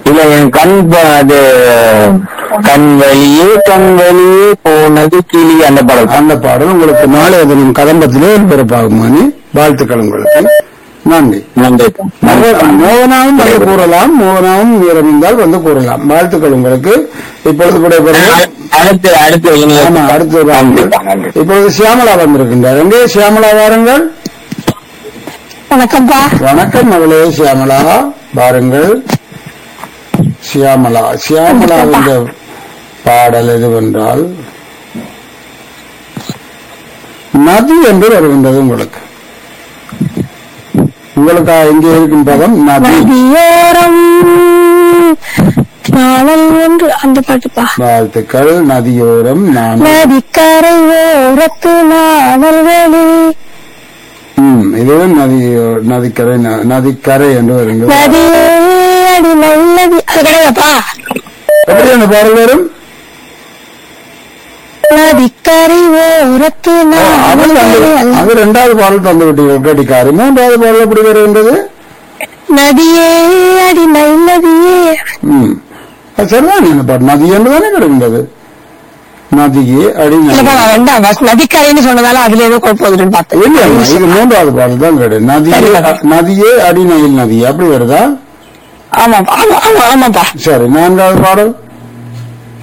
இல்ல என் கண் ப- அது கண் வழியே கண் வழியே போனது கிளி அந்த படம் அந்த பாடல் உங்களுக்கு நாளைய தினம் கதம்பத்திலே பிறப்பாகும் மணி வாழ்த்துக்கள் உங்களுக்கு நன்றி நன்றி மோகனாவும் வந்து கூறலாம் மோகனாவும் வீரம் இருந்தால் வந்து கூறலாம் வாழ்த்துக்கள் உங்களுக்கு இப்பொழுது கூட பிறகு அடுத்து அடுத்து இனி- ஆமா அடுத்து ஒரு ஆண்டு. நன்றி, நன்றி. இப்பொழுது சியாமலா வந்திருக்கின்றார் எங்கே சியாமலா வாருங்கள் வணக்கம்ப்பா வணக்கம் மகளே சியாமலா வாருங்கள் சியாமலா சியாமலா என்ற பாடல் எதுவென்றால் நதி என்று வருகின்றது உங்களுக்கு உங்களுக்கு எங்கே இருக்கும் பதம் நதி நதியோரம் நாளல் ஒன்று அந்த பாட்டுப்பா வாழ்த்துக்கள் நதியோரம் நான் நதிக்கரை ஓரத்து நாளல் வெளி ம், இதுவும் நதி நதிக்கரை ந- நதிக்கரை என்று வருகிறது நதியே அடி நல்லதி அது கிடையாதுப்பா எப்படி அந்த பாடல் வரும் நதிக்கரை ஓரத்து அது நாளல் தந்து- வெளி அது இரண்டாவது பாடல் தந்து விட்டீர்கள் கடிக்காரு மூன்றாவது பாடல் எப்படி வருகின்றது நதியே அடி நல்லதியே ம் அது சரிதான் இந்த பாட்டு நதி என்று தானே கிடக்கின்றது நதியே அடி இல்லப்பா நான் வேண்டாம் பஸ் நதிக்கரைன்னு சொன்னதால அதுல ஏதோ குழப்பம் வந்துட்டுன்னு பார்த்தேன் இல்லையம்மா இது மூன்றாவது பாடல் தான் கிடையாது நதியே சரிப்பா. நதியே அடிநயில் நதி அப்படி வருதா ஆமாப்பா ஆமா ஆமா ஆமாப்பா சரி நான்காவது பாடல்